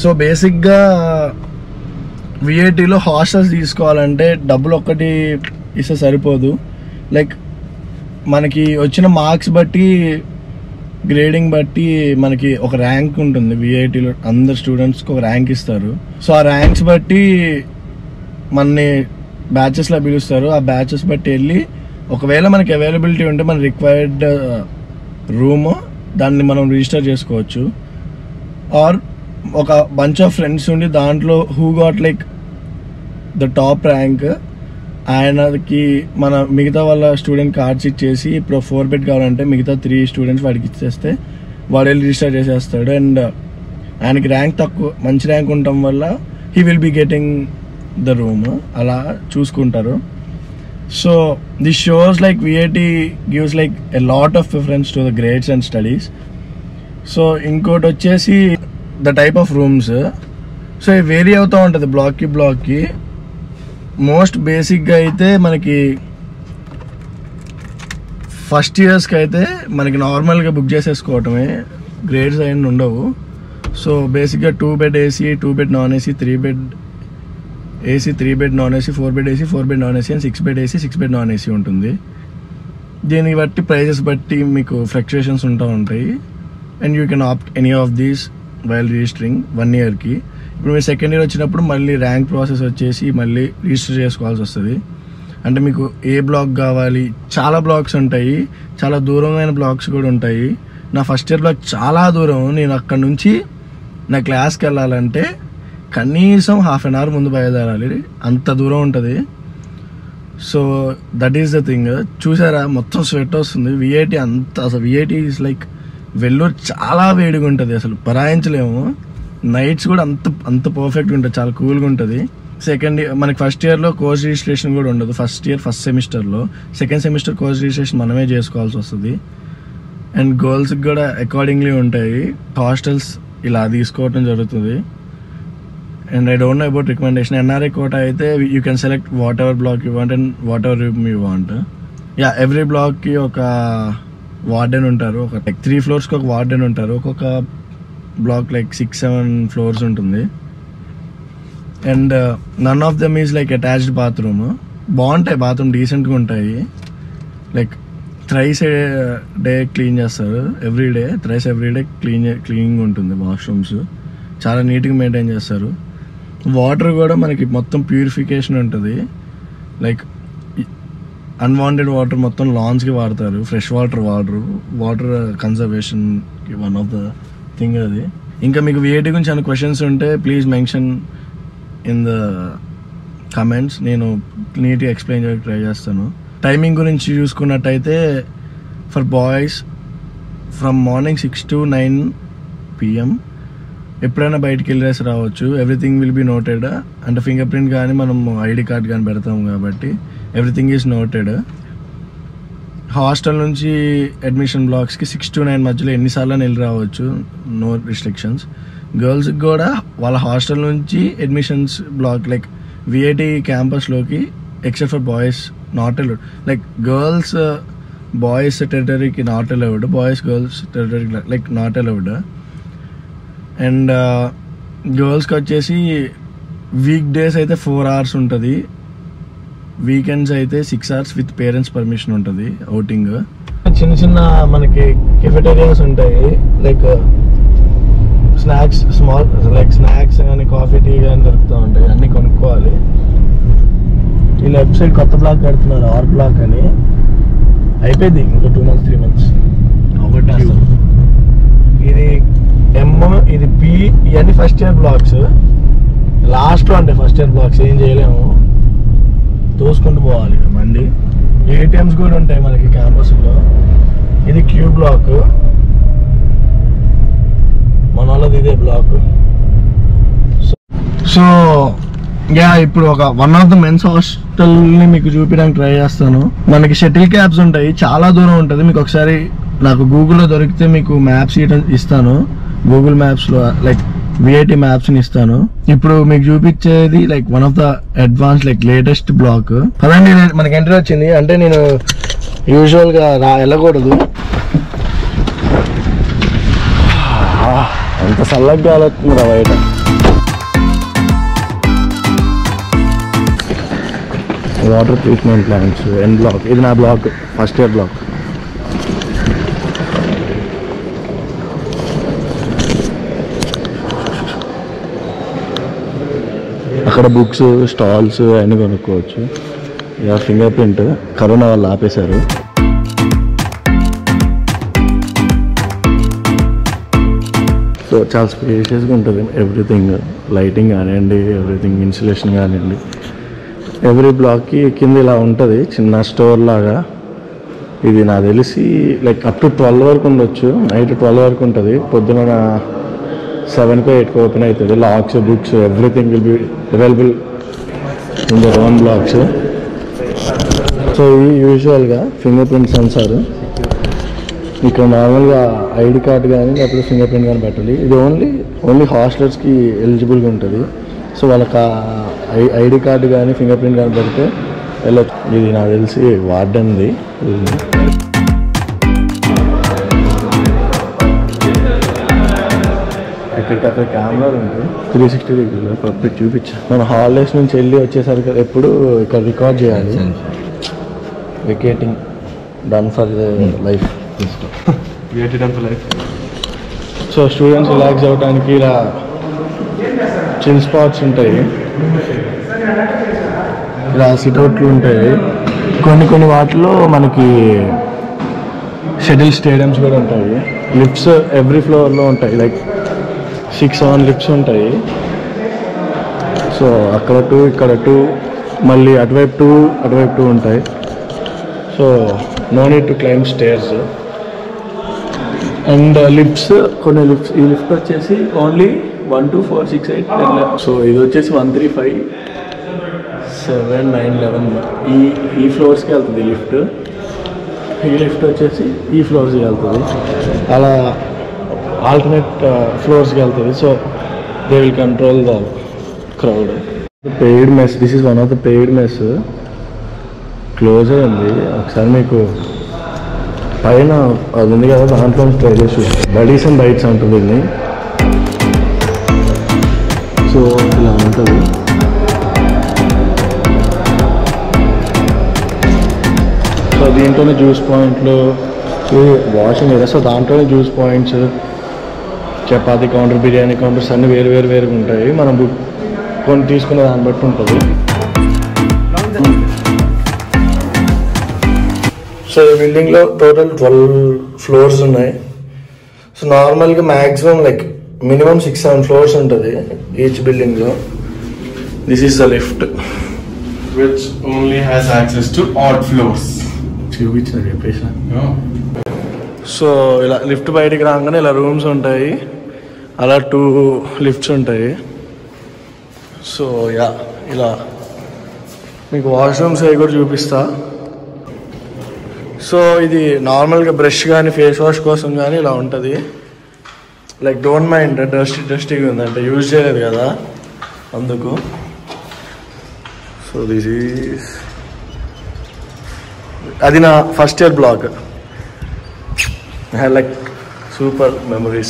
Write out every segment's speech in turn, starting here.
So బేసిక్గా విఐటీలో hostels తీసుకోవాలంటే డబ్బులు ఒక్కటి ఇస్తే సరిపోదు లైక్ మనకి వచ్చిన మార్క్స్ బట్టి గ్రేడింగ్ బట్టి మనకి ఒక ర్యాంక్ ఉంటుంది విఐటీలో అందరు స్టూడెంట్స్కి ఒక ర్యాంక్ ఇస్తారు సో ఆ ర్యాంక్స్ బట్టి మనని బ్యాచెస్లో పిలుస్తారు ఆ బ్యాచెస్ బట్టి వెళ్ళి ఒకవేళ మనకి అవైలబిలిటీ ఉంటే మన రిక్వైర్డ్ రూమ్ దాన్ని మనం రిజిస్టర్ చేసుకోవచ్చు ఆర్ ఒక బంచ్ ఆఫ్ ఫ్రెండ్స్ ఉండి దాంట్లో who got like the top rank ఆయనకి మన మిగతా వాళ్ళ స్టూడెంట్ కార్డ్స్ ఇచ్చేసి ఇప్పుడు ఫోర్ బెడ్ కావాలంటే మిగతా త్రీ స్టూడెంట్స్ వాడికి ఇచ్చేస్తే వాడు వెళ్ళి రిజిస్టర్ చేసేస్తాడు అండ్ ఆయనకి ర్యాంక్ తక్కువ మంచి ర్యాంక్ ఉండటం వల్ల he will be getting the room అలా చూసుకుంటారు so this shows like VIT gives like a lot of preference to the grades and studies so ఇంకోటి వచ్చేసి the type of rooms so ఇవి వేరీ అవుతూ ఉంటుంది బ్లాక్కి బ్లాక్కి మోస్ట్ బేసిక్గా అయితే మనకి ఫస్ట్ ఇయర్స్కి అయితే మనకి నార్మల్గా బుక్ చేసేసుకోవటమే గ్రేడ్స్ అయిన ఉండవు సో బేసిక్గా two bed AC two bed non AC three bed AC three bed non AC four bed AC four bed non AC and six bed AC six bed non AC ఉంటుంది దీన్ని బట్టి prices బట్టి మీకు fluctuations ఉంటూ ఉంటాయి and you can opt any of these while registering one ఇయర్కి ఇప్పుడు మీరు సెకండ్ ఇయర్ వచ్చినప్పుడు మళ్ళీ ర్యాంక్ ప్రాసెస్ వచ్చేసి మళ్ళీ రిజిస్టర్ చేసుకోవాల్సి వస్తుంది అంటే మీకు ఏ బ్లాక్ కావాలి చాలా బ్లాక్స్ ఉంటాయి చాలా దూరమైన బ్లాక్స్ కూడా ఉంటాయి నా ఫస్ట్ ఇయర్ బ్లాక్ చాలా దూరం నేను అక్కడ నుంచి నా క్లాస్కి వెళ్ళాలంటే కనీసం హాఫ్ అన్ అవర్ ముందు బయలుదేరాలి అంత దూరం ఉంటుంది so that is the thing చూసారా మొత్తం స్వెట్ వస్తుంది విఐటి అంత అసలు విఐటి ఇస్ లైక్ వెల్లూరు చాలా వేడిగా ఉంటుంది అసలు పరాయించలేము నైట్స్ కూడా అంత అంత పర్ఫెక్ట్గా ఉంటుంది చాలా కూల్గా ఉంటుంది సెకండ్ ఇయర్ మనకి ఫస్ట్ ఇయర్లో కోర్స్ రిజిస్ట్రేషన్ కూడా ఉండదు ఫస్ట్ ఇయర్ ఫస్ట్ సెమిస్టర్లో సెకండ్ సెమిస్టర్ కోర్స్ రిజిస్ట్రేషన్ మనమే చేసుకోవాల్సి వస్తుంది అండ్ గర్ల్స్కి కూడా అకార్డింగ్లీ ఉంటాయి హాస్టల్స్ ఇలా తీసుకోవటం జరుగుతుంది and I don't know about recommendation NRI quota అయితే you can select whatever block you want and whatever room you want yeah every బ్లాక్కి ఒక వార్డెన్ ఉంటారు ఒక లైక్ త్రీ ఫ్లోర్స్కి ఒక వార్డెన్ ఉంటారు ఒక్కొక్క block like six seven floors ఉంటుంది and none of them is like attached bathroom బాగుంటాయి bathroom డీసెంట్గా ఉంటాయి లైక్ థ్రైస్ డే క్లీన్ చేస్తారు every day thrice every day clean cleaning ఉంటుంది వాష్రూమ్స్ చాలా నీట్గా మెయింటైన్ చేస్తారు వాటర్ కూడా మనకి మొత్తం ప్యూరిఫికేషన్ ఉంటుంది లైక్ అన్వాంటెడ్ వాటర్ మొత్తం లాన్స్కి వాడతారు ఫ్రెష్ వాటర్ వాడరు వాటర్ కన్జర్వేషన్కి వన్ ఆఫ్ ద థింగ్ అది ఇంకా మీకు విఐటి గురించి ఏమైనా క్వశ్చన్స్ ఉంటే please mention in the comments నేను నీట్గా ఎక్స్ప్లెయిన్ చేయడానికి ట్రై చేస్తాను టైమింగ్ గురించి చూసుకున్నట్టయితే for boys from morning six to nine PM ఎప్పుడైనా బయటికి వెళ్ళేసి రావచ్చు ఎవ్రీథింగ్ విల్ బి నోటెడ్ అంటే ఫింగర్ ప్రింట్ కానీ మనం ఐడి కార్డ్ కానీ పెడతాం కాబట్టి ఎవ్రీథింగ్ ఈజ్ నోటెడ్ హాస్టల్ నుంచి అడ్మిషన్ బ్లాక్స్కి సిక్స్ టు నైన్ మధ్యలో ఎన్నిసార్లు వెళ్ళి రావచ్చు నో రిస్ట్రిక్షన్స్ గర్ల్స్కి కూడా వాళ్ళ హాస్టల్ నుంచి అడ్మిషన్స్ బ్లాక్ లైక్ విఐటి క్యాంపస్లోకి except for boys not allowed like girls boys టెరిటరీకి not allowed boys girls territory like not allowed and గర్ల్స్కి వచ్చేసి వీక్ డేస్ అయితే ఫోర్ అవర్స్ ఉంటుంది వీకెండ్స్ అయితే six hours with parents permission ఉంటుంది outing చిన్న చిన్న మనకి కెఫెటేరియాస్ ఉంటాయి like snacks small like snacks కానీ కాఫీ టీ కానీ దొరుకుతూ ఉంటాయి అన్నీ కొనుక్కోవాలి ఈ లెఫ్ట్ సైడ్ కొత్త బ్లాక్ కడుతున్నారు ఆర్ బ్లాక్ అని అయిపోయింది ఇంకా టూ మంత్స్ త్రీ మంత్స్ ఒకటి ఇది ఎమ్ ఇది పి ఇవన్నీ ఫస్ట్ ఇయర్ బ్లాక్స్ లాస్ట్ అంటే ఫస్ట్ ఇయర్ బ్లాక్స్ ఏం చేయలేము తోసుకుంటూ పోవాలి ఇక మండి ఏటీఎంస్ కూడా ఉంటాయి మనకి క్యాంపస్లో ఇది క్యూ బ్లాక్ మన వాళ్ళది ఇదే బ్లాక్ సో యా ఇప్పుడు ఒక one of the men's hostel ని మీకు చూపించడానికి ట్రై చేస్తాను మనకి షటిల్ క్యాబ్స్ ఉంటాయి చాలా దూరం ఉంటుంది మీకు ఒకసారి నాకు గూగుల్లో దొరికితే మీకు మ్యాప్స్ ఇస్తాను గూగుల్ మ్యాప్స్ లో లైక్ విఐటి మ్యాప్స్ ని ఇస్తాను ఇప్పుడు మీకు చూపించేది like one of the advance like latest block అదండి నేను- మనకి ఎంట్రీ వచ్చింది అంటే నేను యూజువల్ గా రా వెళ్ళకూడదు ఎంత చల్లగా వస్తుంది రా బయట water treatment plants N block ఇది నా బ్లాక్ ఫస్ట్ ఇయర్ బ్లాక్ అక్కడ బుక్స్ స్టాల్స్ అన్నీ కొనుక్కోవచ్చు ఇక ఫింగర్ ప్రింట్ కరోనా వాళ్ళు ఆపేశారు సో చాలా స్పేషియస్గా ఉంటుంది ఎవ్రీథింగ్ లైటింగ్ కానివ్వండి ఎవ్రీథింగ్ ఇన్సులేషన్ కానివ్వండి ఎవ్రీ బ్లాక్కి కింద ఇలా ఉంటుంది చిన్న స్టోర్ లాగా ఇది నాకు తెలిసి లైక్ అప్ టు ట్వెల్వ్ వరకు ఉండొచ్చు నైట్ ట్వెల్వ్ వరకు ఉంటుంది పొద్దున సెవెన్కో ఎయిట్కో ఓపెన్ అవుతుంది locks books everything will be available in the own blocks so ఇవి యూజువల్గా ఫింగర్ ప్రింట్ సెన్సార్ ఇక్కడ నార్మల్గా ఐడి కార్డ్ కానీ లేకపోతే ఫింగర్ ప్రింట్ కానీ పెట్టాలి ఇది ఓన్లీ ఓన్లీ హాస్టల్స్కి ఎలిజిబుల్గా ఉంటుంది సో వాళ్ళకి ఐడి కార్డు కానీ ఫింగర్ ప్రింట్ కానీ పెడితే వెళ్ళొచ్చు ఇది నాకు తెలిసి వార్డెన్ది ఎక్కడికక్కడ కెమెరాలు ఉంటాయి త్రీ సిక్స్టీ డిగ్రీలో పర్ఫెక్ట్ చూపించా మన హాలిడేస్ నుంచి వెళ్ళి వచ్చేసరికి ఎప్పుడు ఇక్కడ రికార్డ్ చేయాలి వికెటింగ్ done for life so students relax అవ్వడానికి ఇలా చిల్ స్పాట్స్ ఉంటాయి ఇలా సిట్అవుట్లు ఉంటాయి కొన్ని కొన్ని వాటిలో మనకి షటిల్ స్టేడియంస్ కూడా ఉంటాయి లిఫ్ట్స్ ఎవ్రీ ఫ్లోర్లో ఉంటాయి లైక్ సిక్స్ సెవెన్ లిఫ్ట్స్ ఉంటాయి సో అక్కడ టూ ఇక్కడ టూ మళ్ళీ అటువైపు టూ అటువైపు టూ ఉంటాయి so no need to climb stairs and lifts కొన్ని లిఫ్ట్స్ ఈ లిఫ్ట్ వచ్చేసి only one two four six eight ten so ఇది వచ్చేసి one three five seven nine eleven ఈ ఈ ఫ్లోర్స్కి వెళ్తుంది లిఫ్ట్ ఈ లిఫ్ట్ వచ్చేసి ఈ ఫ్లోర్స్కి వెళ్తుంది అలా ఆల్టర్నేట్ ఫ్లోర్స్కి వెళ్తుంది so they will control the crowd paid mess this is one of the paid mess close అయింది ఒకసారి మీకు పైన అది ఉంది కదా దాంట్లో ట్రై చేసి బడీస్ అండ్ బైట్స్ అంటుంది దీన్ని సో ఇలా ఉంటుంది సో దీంట్లోనే జ్యూస్ పాయింట్లు వాషింగ్ ఏరియా సో దాంట్లోనే juice points chapati counter biryani counters అన్నీ వేరు వేరు వేరుగా ఉంటాయి మనం బుక్ కొన్ని తీసుకునే దాన్ని బట్టి ఉంటుంది సో ఈ బిల్డింగ్లో టోటల్ ట్వెల్వ్ ఫ్లోర్స్ ఉన్నాయి సో నార్మల్గా maximum like minimum six seven floors ఉంటుంది ఈచ్ బిల్డింగ్లో this is the lift which only has access to odd floors. చూపించిన చెప్పేసిన Oh. సో ఇలా లిఫ్ట్ బయటికి రాగానే ఇలా రూమ్స్ ఉంటాయి అలా టూ లిఫ్ట్స్ ఉంటాయి సో యా ఇలా మీకు వాష్రూమ్స్ అవి కూడా చూపిస్తా సో ఇది నార్మల్గా బ్రష్ కానీ ఫేస్ వాష్ కోసం కానీ ఇలా ఉంటుంది లైక్ డోంట్ మైండ్ డస్ట్ డస్టీగా ఉందంటే యూజ్ చేయలేదు కదా అందుకు సో దిస్ ఈస్ అది నా first year block I like super memories.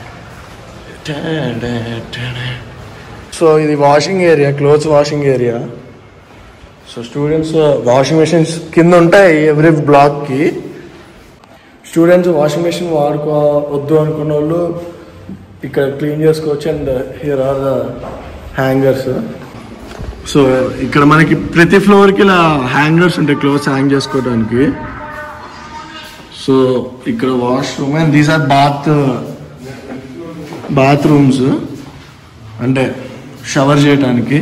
So ఇది washing area clothes washing area so students washing machines కింద ఉంటాయి ఎవ్రీ బ్లాక్కి స్టూడెంట్స్ వాషింగ్ మెషిన్ వాడుకో వద్దు అనుకున్న వాళ్ళు ఇక్కడ క్లీన్ చేసుకోవచ్చు and here are the hangers so ఇక్కడ మనకి ప్రతి ఫ్లోర్కి ఇలా హ్యాంగర్స్ ఉంటాయి క్లోత్స్ హ్యాంగ్ చేసుకోవడానికి సో ఇక్కడ washroom and these are bath bathrooms అంటే షవర్ చేయడానికి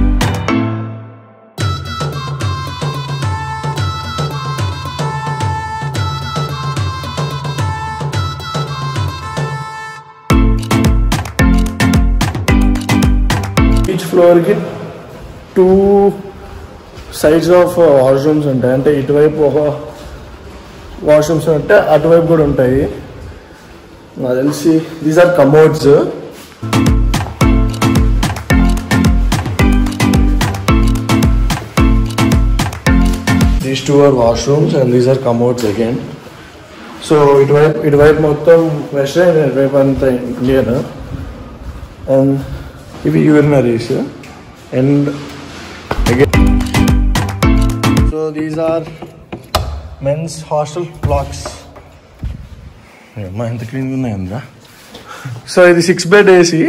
ఈచ్ ఫ్లోర్కి టూ సైడ్స్ ఆఫ్ వాష్రూమ్స్ ఉంటాయి అంటే ఇటువైపు ఒక వాష్రూమ్స్ ఉంటే అటువైపు కూడా ఉంటాయి నాకు తెలిసి these are commodes these two are washrooms and these are commodes again so ఇటువైపు ఇటువైపు మొత్తం వెస్ట్రన్ ఇటువైపు అంతా ఇండియన్ అండ్ ఇవి urinaries and again so these are men's hostel blocks అమ్మా ఎంత క్లీన్గా ఉన్నాయి అందరా సో ఇది సిక్స్ బెడ్ ఏసీ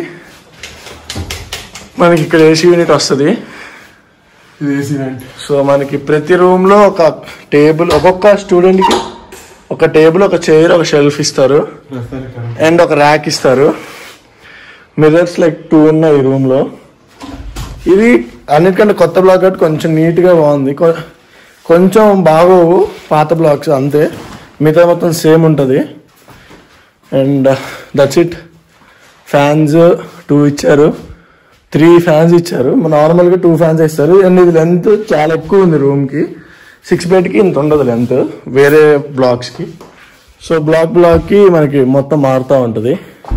మనకి ఇక్కడ ఏసీ యూనిట్ వస్తుంది ఇది ఏసీ వెంట్ సో మనకి ప్రతి రూమ్ లో ఒక టేబుల్ ఒక్కొక్క స్టూడెంట్ కి ఒక టేబుల్ ఒక చైర్ ఒక షెల్ఫ్ ఇస్తారు ప్రస్తుతానికి అండ్ ఒక ర్యాక్ ఇస్తారు మిర్రర్స్ లైక్ టూ ఉన్నాయి ఈ రూమ్ లో ఇది అన్నిటికంటే కొత్త బ్లాక్ కాబట్టి కొంచెం నీట్ గా బాగుంది కొ- కొంచెం బాగోవు పాత బ్లాక్స్ అంతే మిగతా మొత్తం సేమ్ ఉంటుంది and that's it fans two ఇచ్చారు త్రీ ఫ్యాన్స్ ఇచ్చారు నార్మల్గా టూ ఫ్యాన్స్ ఇస్తారు అండ్ ఇది లెంత్ చాలా ఎక్కువ ఉంది రూమ్కి సిక్స్ బెడ్కి ఇంత ఉండదు లెంత్ వేరే బ్లాక్స్కి సో బ్లాక్ బ్లాక్కి మనకి మొత్తం మారుతూ ఉంటుంది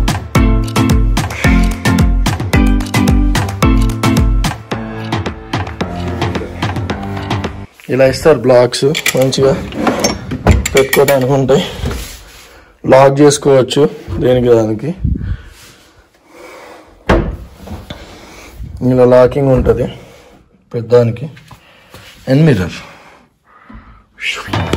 ఇలా ఇస్తారు బ్లాక్స్ మంచిగా పెట్టుకోవడానికి ఉంటాయి లాక్ చేసుకోవచ్చు దేనికి దానికి ఇలా లాకింగ్ ఉంటుంది పెద్దానికి అండ్ మిర్రర్